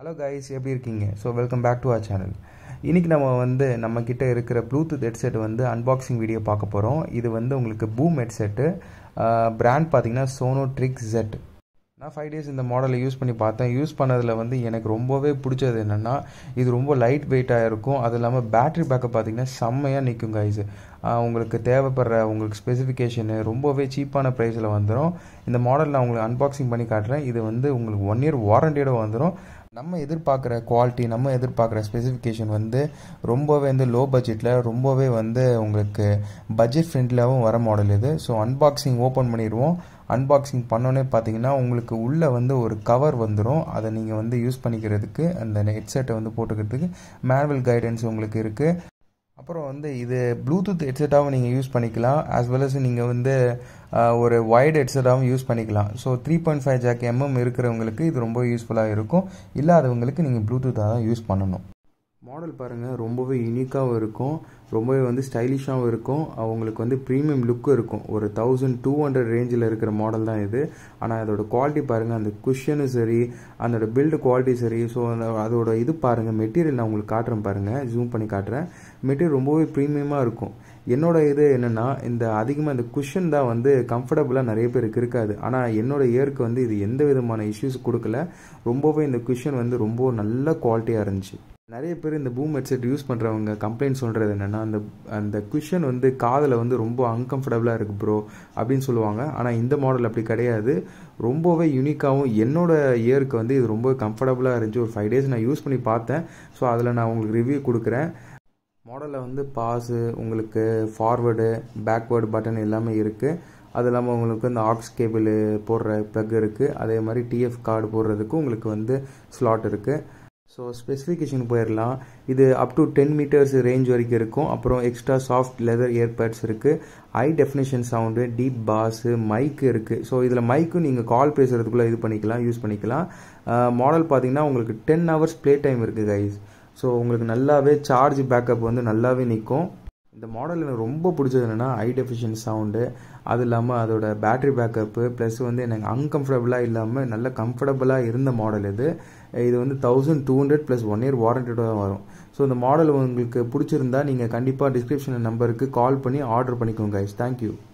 hello guys எப்படி இருக்கீங்க so welcome back to our channel இன்றைக்கி நம்ம வந்து நம்மக்கிட்ட இருக்கிற ப்ளூடூத் ஹெட்செட் வந்து அன்பாக்சிங் வீடியோ பார்க்க போகிறோம் இது வந்து உங்களுக்கு பூம் ஹெட்செட்டு பிராண்ட் பார்த்தீங்கன்னா சோனோ ட்ரிக் ஜெட் நான் ஃபைவ் டேஸ் இந்த மாடலை யூஸ் பண்ணி பார்த்தேன் யூஸ் பண்ணதில் வந்து எனக்கு ரொம்பவே பிடிச்சது என்னென்னா இது ரொம்ப லைட் வெயிட்டாக இருக்கும் அது இல்லாமல் பேட்ரி பேக்கப் பார்த்தீங்கன்னா செம்மையாக நிற்கும் கைஸ் உங்களுக்கு தேவைப்படுற உங்களுக்கு ஸ்பெசிஃபிகேஷனு ரொம்பவே சீப்பான ப்ரைஸில் வந்துடும் இந்த மாடல் நான் உங்களுக்கு அன்பாக்சிங் பண்ணி காட்டுறேன் இது வந்து உங்களுக்கு ஒன் இயர் வாரண்டியோட வந்துடும் நம்ம எதிர்பார்க்குற குவாலிட்டி நம்ம எதிர்பார்க்குற ஸ்பெசிஃபிகேஷன் வந்து ரொம்பவே வந்து லோ பட்ஜெட்டில் ரொம்பவே வந்து உங்களுக்கு பட்ஜெட் ஃப்ரெண்ட்லியாகவும் வர மாடல் இது ஸோ அன்பாக்சிங் ஓப்பன் பண்ணிடுவோம் அன்பாக்சிங் பண்ணோன்னே பார்த்தீங்கன்னா உங்களுக்கு உள்ளே வந்து ஒரு கவர் வந்துடும் அதை நீங்கள் வந்து யூஸ் பண்ணிக்கிறதுக்கு அந்த ஹெட்செட்டை வந்து போட்டுக்கிறதுக்கு மேனுவல் கைடன்ஸ் உங்களுக்கு இருக்குது அப்புறம் வந்து இது ப்ளூடூத் ஹெட்செட்டாகவும் நீங்கள் யூஸ் பண்ணிக்கலாம் ஆஸ் வெல் அஸ் நீங்கள் வந்து ஒரு வைட் ஹெட்செட்டாகவும் யூஸ் பண்ணிக்கலாம் so three point five jack MM இருக்கிறவங்களுக்கு இது ரொம்ப யூஸ்ஃபுல்லாக இருக்கும் இல்லாதவங்களுக்கு நீங்கள் ப்ளூடூத்தாக தான் யூஸ் பண்ணணும் மாடல் பாருங்கள் ரொம்பவே யூனிக்காகவும் இருக்கும் ரொம்பவே வந்து ஸ்டைலிஷாகவும் இருக்கும் அவங்களுக்கு வந்து ப்ரீமியம் லுக்கும் இருக்கும் ஒரு தௌசண்ட் டூ ஹண்ட்ரட் ரேஞ்சில் இருக்கிற மாடல் தான் இது ஆனால் அதோட குவாலிட்டி பாருங்கள் அந்த குஷனும் சரி அதோட பில்டு குவாலிட்டி சரி ஸோ அந்த அதோட இது பாருங்கள் மெட்டீரியல் நான் உங்களுக்கு காட்டுறேன் பாருங்கள் ஜூம் பண்ணி காட்டுறேன் மெட்டீரியல் ரொம்பவே ப்ரீமியமாக இருக்கும் என்னோட இது என்னென்னா இந்த அதிகமாக இந்த குஷன் தான் வந்து கம்ஃபர்டபுளாக நிறைய பேருக்கு இருக்காது ஆனால் என்னோட இயருக்கு வந்து இது எந்த விதமான இஷ்யூஸ் கொடுக்கல ரொம்பவே இந்த குஷன் வந்து ரொம்ப நல்ல குவாலிட்டியாக இருந்துச்சு நிறைய பேர் இந்த பூம் ஹெட்செட் யூஸ் பண்ணுறவங்க கம்ப்ளைண்ட் சொல்கிறது என்னென்னா அந்த அந்த குஷன் வந்து காதில் வந்து ரொம்ப அன்கம்ஃபர்டபுளாக இருக்குது ப்ரோ அப்படின்னு சொல்லுவாங்க ஆனால் இந்த மாடல் அப்படி கிடையாது ரொம்பவே யூனிக்காகவும் என்னோட இயருக்கு வந்து இது ரொம்ப கம்ஃபர்டபுளாக இருந்துச்சு ஒரு ஃபைவ் டேஸ் நான் யூஸ் பண்ணி பார்த்தேன் ஸோ அதில் நான் உங்களுக்கு ரிவ்யூ கொடுக்குறேன் மாடலில் வந்து பாஸு உங்களுக்கு ஃபார்வேர்டு பேக்வேர்டு பட்டன் எல்லாமே இருக்குது அது இல்லாமல் உங்களுக்கு வந்து ஆக்ஸ் கேபிள் போடுற ப்ளக் இருக்குது அதே மாதிரி டிஎஃப் கார்டு போடுறதுக்கு உங்களுக்கு வந்து ஸ்லாட் இருக்குது ஸோ ஸ்பெசிஃபிகேஷன் போயிடலாம் இது up to ten metres range வரைக்கும் இருக்கும் அப்புறம் எக்ஸ்ட்ரா சாஃப்ட் லெதர் இயர்பட்ஸ் இருக்குது high definition sound deep bass mic இருக்குது ஸோ இதில் மைக்கும் நீங்கள் கால் பேசுகிறதுக்குள்ளே இது பண்ணிக்கலாம் யூஸ் பண்ணிக்கலாம் மாடல் பார்த்தீங்கன்னா உங்களுக்கு டென் ஹவர்ஸ் ப்ளே டைம் இருக்குது கைஸ் ஸோ உங்களுக்கு நல்லாவே சார்ஜ் பேக்கப் வந்து நல்லாவே நிற்கும் இந்த மாடல் எனக்கு ரொம்ப பிடிச்சது என்னென்னா ஹை டெஃபிஷியன் சவுண்டு அது இல்லாமல் அதோட பேட்ரி பேக்கப்பு ப்ளஸ் வந்து எனக்கு அன்கம்ஃபர்டபுளாக இல்லாமல் நல்ல கம்ஃபர்டபுளாக இருந்த மாடல் இது இது வந்து thousand two hundred plus one year வாரண்டியோட தான் வரும் ஸோ இந்த மாடல் உங்களுக்கு பிடிச்சிருந்தா நீங்கள் கண்டிப்பாக டிஸ்கிரிப்ஷன் நம்பருக்கு கால் பண்ணி ஆர்டர் பண்ணிக்கோங்க கைஸ் தேங்க்யூ